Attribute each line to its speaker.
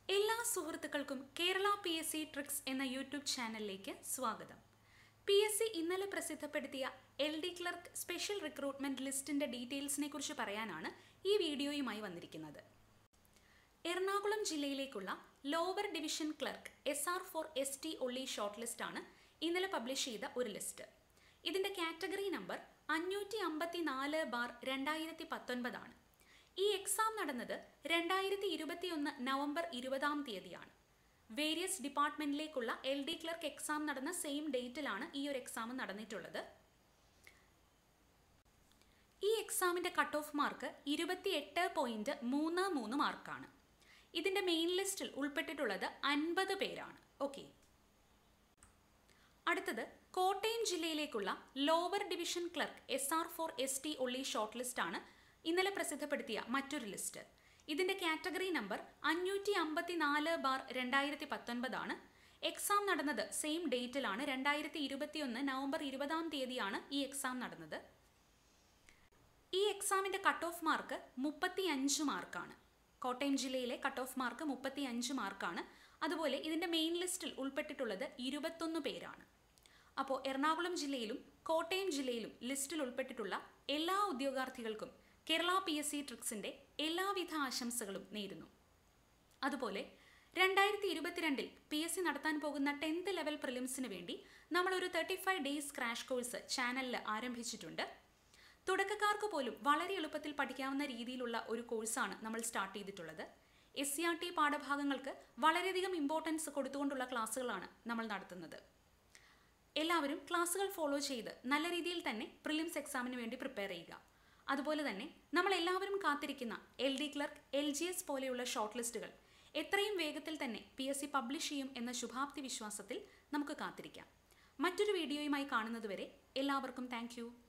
Speaker 1: എല്ലാ സുഹൃത്തുക്കൾക്കും Kerala P S C tricks എന്ന യൂട്യൂബ് ചാനലിലേക്ക് സ്വാഗതം പി എസ് സി ഇന്നലെ പ്രസിദ്ധപ്പെടുത്തിയ L D clerk special recruitment ലിസ്റ്റിന്റെ ഡീറ്റെയിൽസിനെ കുറിച്ച് പറയാനാണ് ഈ വീഡിയോയുമായി വന്നിരിക്കുന്നത് എറണാകുളം ജില്ലയിലേക്കുള്ള lower division clerk S R four S T only short ലിസ്റ്റാണ് ഇന്നലെ പബ്ലിഷ് ചെയ്ത ഒരു ലിസ്റ്റ് ഇതിന്റെ കാറ്റഗറി നമ്പർ അഞ്ഞൂറ്റി അമ്പത്തി നാല് ബാർ രണ്ടായിരത്തി പത്തൊൻപതാണ് ഈ എക്സാം നടന്നത് രണ്ടായിരത്തി ഇരുപത്തിയൊന്ന് നവംബർ ഇരുപതാം തീയതിയാണ് വേരിയസ് ഡിപ്പാർട്ട്മെന്റിലേക്കുള്ള എൽ ഡി ക്ലർക്ക് എക്സാം നടന്ന സെയിം ഡേറ്റിലാണ് ഈ ഒരു എക്സാം നടന്നിട്ടുള്ളത് ഈ എക്സാമിന്റെ കട്ട് ഓഫ് മാർക്ക് ഇരുപത്തി എട്ട് പോയിന്റ് മൂന്ന് മൂന്ന് മാർക്കാണ് ഇതിന്റെ മെയിൻ ലിസ്റ്റിൽ ഉൾപ്പെട്ടിട്ടുള്ളത് അൻപത് പേരാണ് ഓക്കെ അടുത്തത് കോട്ടയം ജില്ലയിലേക്കുള്ള lower division clerk S R four S T only short list ആണ് ഇന്നലെ പ്രസിദ്ധപ്പെടുത്തിയ മറ്റൊരു ലിസ്റ്റ് ഇതിന്റെ കാറ്റഗറി നമ്പർ അഞ്ഞൂറ്റി അമ്പത്തി നാല് ബാർ രണ്ടായിരത്തി പത്തൊൻപതാണ് എക്സാം നടന്നത് സെയിം ഡേറ്റിലാണ് രണ്ടായിരത്തി ഇരുപത്തിയൊന്ന് നവംബർ ഇരുപതാം തീയതിയാണ് ഈ എക്സാം നടന്നത് ഈ എക്സാമിന്റെ കട്ട് ഓഫ് മാർക്ക് മുപ്പത്തി അഞ്ച് മാർക്കാണ് കോട്ടയം ജില്ലയിലെ കട്ട് ഓഫ് മാർക്ക് മുപ്പത്തി അഞ്ച് മാർക്കാണ് അതുപോലെ ഇതിന്റെ മെയിൻ ലിസ്റ്റിൽ ഉൾപ്പെട്ടിട്ടുള്ളത് ഇരുപത്തൊന്ന് പേരാണ് അപ്പോൾ എറണാകുളം ജില്ലയിലും കോട്ടയം ജില്ലയിലും ലിസ്റ്റിൽ ഉൾപ്പെട്ടിട്ടുള്ള എല്ലാ ഉദ്യോഗാർത്ഥികൾക്കും കേരള പി എസ് സി ട്രിക്സിന്റെ എല്ലാവിധ ആശംസകളും നേരുന്നു അതുപോലെ രണ്ടായിരത്തി ഇരുപത്തിരണ്ടിൽ പി എസ് സി നടത്താൻ പോകുന്ന ടെൻത്ത് ലെവൽ പ്രിലിംസിന് വേണ്ടി നമ്മൾ ഒരു thirty five days crash course ചാനലിൽ ആരംഭിച്ചിട്ടുണ്ട് തുടക്കക്കാർക്ക് പോലും വളരെ എളുപ്പത്തിൽ പഠിക്കാവുന്ന രീതിയിലുള്ള ഒരു കോഴ്സാണ് നമ്മൾ സ്റ്റാർട്ട് ചെയ്തിട്ടുള്ളത് എസ് സി ആർ ടി പാഠഭാഗങ്ങൾക്ക് വളരെയധികം ഇമ്പോർട്ടൻസ് കൊടുത്തുകൊണ്ടുള്ള ക്ലാസ്സുകളാണ് നമ്മൾ നടത്തുന്നത് എല്ലാവരും ക്ലാസ്സുകൾ ഫോളോ ചെയ്ത് നല്ല രീതിയിൽ തന്നെ പ്രിലിംസ് എക്സാമിന് വേണ്ടി പ്രിപ്പയർ ചെയ്യുക അതുപോലെ തന്നെ നമ്മൾ എല്ലാവരും കാത്തിരിക്കുന്ന L D clerk L G S പോലെയുള്ള ഷോർട്ട് ലിസ്റ്റുകൾ എത്രയും വേഗത്തിൽ തന്നെ പി എസ് സി പബ്ലിഷ് ചെയ്യും എന്ന ശുഭാപ്തി വിശ്വാസത്തിൽ നമുക്ക് കാത്തിരിക്കാം മറ്റൊരു വീഡിയോയുമായി കാണുന്നതുവരെ എല്ലാവർക്കും താങ്ക്